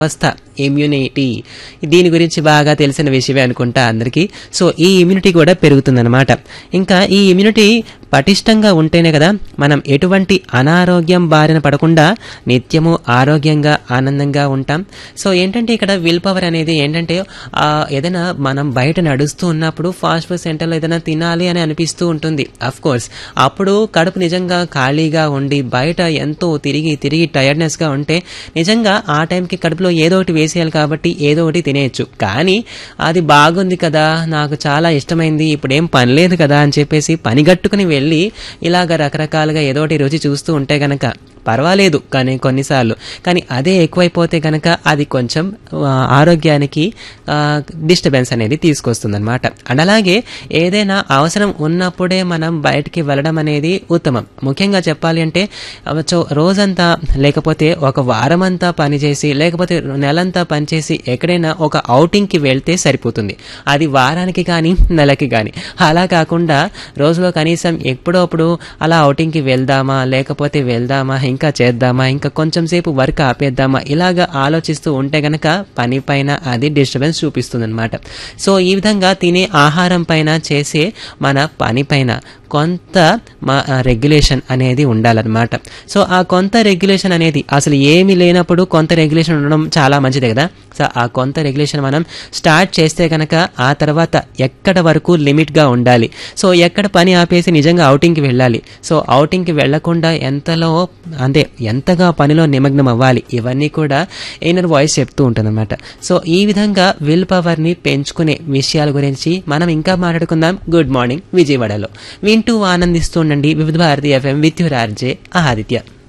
వ్యవస్థ ఇమ్యూనిటీ దీని గురించి బాగా తెలిసిన విషయమే అనుకుంటా అందరికీ సో ఈ ఇమ్యూనిటీ కూడా పెరుగుతుందన్నమాట ఇంకా ఈ ఇమ్యూనిటీ పటిష్టంగా ఉంటేనే కదా మనం ఎటువంటి అనారోగ్యం బారిన పడకుండా నిత్యము ఆరోగ్యంగా ఆనందంగా ఉంటాం సో ఏంటంటే ఇక్కడ విల్ పవర్ అనేది ఏంటంటే ఆ, ఏదైనా మనం బయట నడుస్తూ ఉన్నప్పుడు ఫాస్ట్ ఫుడ్ సెంటర్లో ఏదైనా తినాలి అని అనిపిస్తూ ఉంటుంది అఫ్ కోర్స్ అప్పుడు కడుపు నిజంగా ఖాళీగా ఉండి బయట ఎంతో తిరిగి తిరిగి టైర్డ్నెస్గా ఉంటే నిజంగా ఆ టైంకి కడుపులో ఏదో ఒకటి వేసేయాలి కాబట్టి ఏదో ఒకటి తినేయచ్చు కానీ అది బాగుంది కదా నాకు చాలా ఇష్టమైంది ఇప్పుడు ఏం పని లేదు కదా అని చెప్పేసి పనిగట్టుకుని వెళ్ళి ఇలాగ రకరకాలుగా ఏదో ఒకటి రుచి చూస్తూ ఉంటే గనక పర్వాలేదు కానీ కొన్నిసార్లు కానీ అదే ఎక్కువైపోతే గనక అది కొంచెం ఆ, ఆరోగ్యానికి డిస్టర్బెన్స్ అనేది తీసుకొస్తుందన్నమాట అండ్ అలాగే ఏదైనా అవసరం ఉన్నప్పుడే మనం బయటికి వెళ్ళడం అనేది ఉత్తమం ముఖ్యంగా చెప్పాలి అంటే అవ చో- రోజంతా లేకపోతే ఒక వారమంతా పనిచేసి లేకపోతే నెలంతా పనిచేసి ఎక్కడైనా ఒక outing-కి వెళ్తే సరిపోతుంది అది వారానికి కానీ నెలకి కానీ అలా కాకుండా రోజులో కనీసం ఎప్పుడప్పుడు అలా outing-కి వెళ్దామా లేకపోతే వెళ్దామా ఇంకా చేద్దామా ఇంకా కొంచెం సేపు వర్క్ ఆపేద్దామా ఇలాగా ఆలోచిస్తూ ఉంటే గనక పని పైన అది డిస్టర్బెన్స్ చూపిస్తుంది అనమాట సో ఈ విధంగా తినే ఆహారం పైన చేసే మన పని పైన కొంత మా రెగ్యులేషన్ అనేది ఉండాలన్నమాట సో ఆ కొంత రెగ్యులేషన్ అనేది అసలు ఏమీ లేనప్పుడు కొంత రెగ్యులేషన్ ఉండడం చాలా మంచిది కదా సో ఆ కొంత రెగ్యులేషన్ మనం స్టార్ట్ చేస్తే కనుక ఆ తర్వాత ఎక్కడ వరకు లిమిట్గా ఉండాలి సో ఎక్కడ పని ఆపేసి నిజంగా outing-కి వెళ్ళాలి సో outing-కి వెళ్లకుండా ఎంతలో అంటే ఎంతగా పనిలో నిమగ్నం అవ్వాలి ఇవన్నీ కూడా ఇన్నర్ వాయిస్ చెప్తూ ఉంటుందన్నమాట సో ఈ విధంగా విల్ పవర్ని పెంచుకునే విషయాల గురించి మనం ఇంకా మాట్లాడుకుందాం గుడ్ మార్నింగ్ విజయవాడలో వింటూ ఆనందిస్తూ ఉండండి Vividh Bharati FM with your RJ Aditya